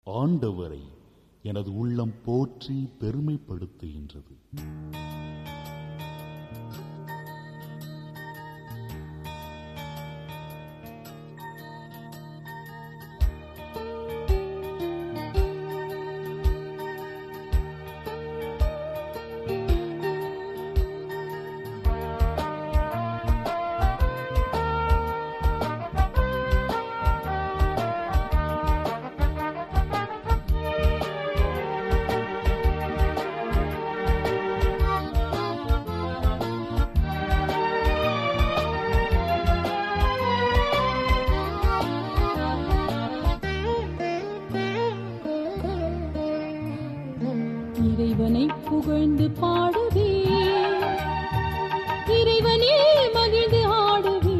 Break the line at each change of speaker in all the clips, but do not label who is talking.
ஆண்டவரை எனது உள்ளம் போற்றி பெருமைப்படுத்துகின்றது
இறைவனை புகழ்ந்து பாடுவே இறைவனே மகிழ்ந்து ஆடுவே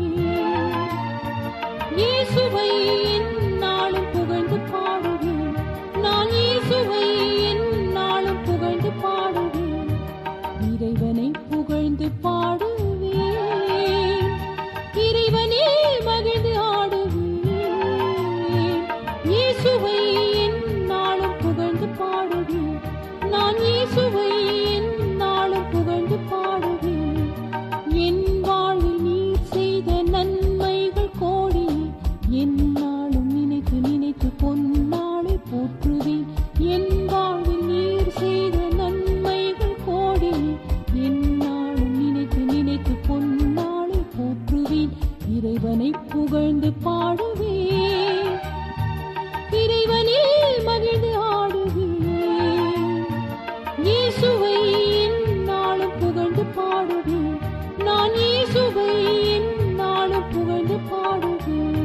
இயேசுவை எந்நாளும் புகழ்ந்து பாடுவே நான் இயேசுவை எந்நாளும் புகழ்ந்து பாடுவே இறைவனை புகழ்ந்து பாடுவே இறைவனே மகிழ்ந்து ஆடுவே இயேசுவை எந்நாளும் புகழ்ந்து பாடுவே நான் இயேசுவை எந்நாளும் புகழ்ந்து பாடுவே என் வாழ்வில் நீர் செய்த நன்மைகள் கோடி எந்நாளும் நினைத்து நினைத்து பொன்னாளை போற்றுவேன் என் வாழ்வில் நீர் செய்த நன்மைகள் கோடி எந்நாளும் நினைத்து நினைத்து பொன்னாளை போற்றுவேன் இறைவனை புகழ்ந்து பாடுவேன் இறைவனே மகிழ்ந்து ஆடுவேன் இயேசுவை எந்நாளும் புகழ்ந்து பாடுவேன் நான் இயேசுவை எந்நாளும் புகழ்ந்து பாடுவேன்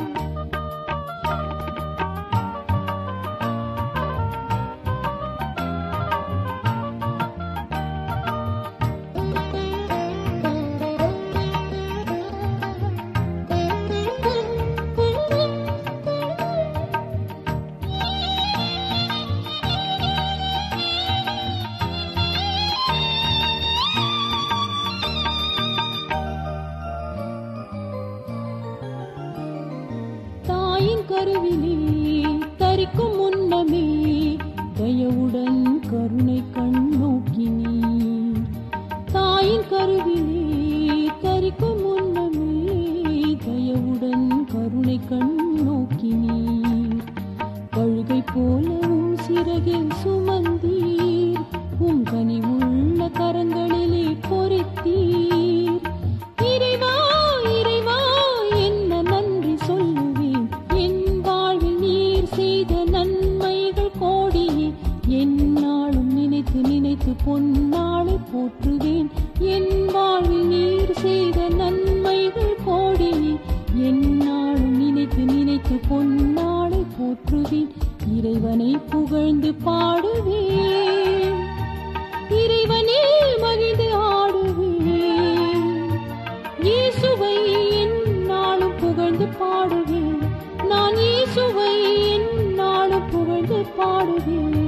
தாயின் கருவிலே தரிக்கும் முன்னமே தயவுடன் கருணை கண் நோக்கினீர் தாயின் கருவிலே தரிக்கும் முன்னமே தயவுடன் கருணை கண் நோக்கினீர் கழுகை போலவும் சிறகில் சுமந்தீர் உம் கனிவுள்ள கரங்களிலே பொறித்தீர் இறைவா இறைவா என்ன நன்றி சொல்லுவேன் என் வாழ்வில் நீர் செய்த நன்மைகள் கோடியே எந்நாளும் நினைத்து நினைத்து பொன்னாளை போற்றுவேன் என் வாழ்வில் நீர் செய்த நன்மைகள் கோடியே எந்நாளும் நினைத்து நினைத்து பொன்னாளை போற்றுவேன் இறைவனை புகழ்ந்து பாடுவேன் இறைவனே மகிழ்ந்து ஆடுவேன் இயேசுவை எந்நாளும் புகழ்ந்து பாடுவேன் நான் இயேசுவை எந்நாளும் புகழ்ந்து பாடுவேன்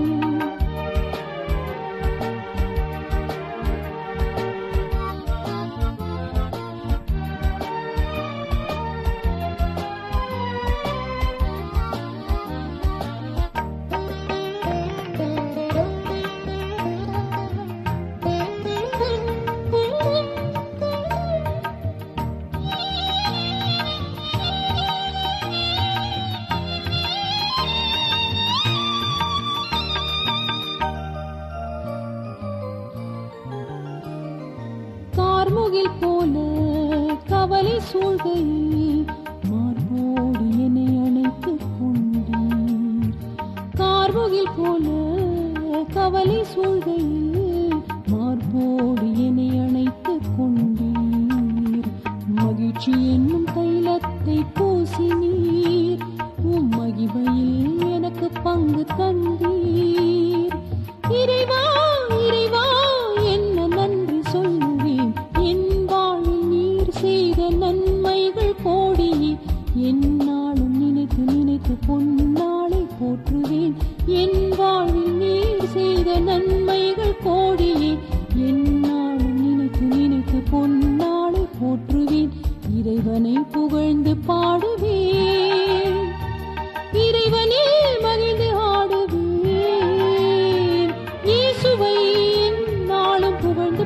கார்முகில் போல கவலை சூழ்கையில் மார்போடு என்னை அணைத்துக் கொண்டீர் கார்முகில் போல கவலை சூழ்கையில் மார்போடு என்னை அணைத்துக் கொண்டீர் மகிழ்ச்சி என்னும் தைலத்தை பூசினீர் உம் மகிமையில் எனக்கு பங்கு தந்தீர் இறைவா இறைவா என்ன நன்றி சொல்லுவேன் என் வாழ்வில் நீர் செய்த நன்மைகள் கோடியே எந்நாளும் நினைத்து நினைத்து பொன்னாளை போற்றுவேன் என் வாழ்வில் நீர் செய்த நன்மைகள் கோடியே எந்நாளும் நினைத்து நினைத்து பொன்னாளை போற்றுவேன் இறைவனை புகழ்ந்து பாடுவேன் இறைவனே மகிழ்ந்து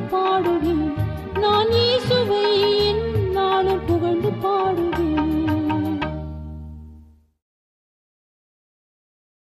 பாடுகின்றேன்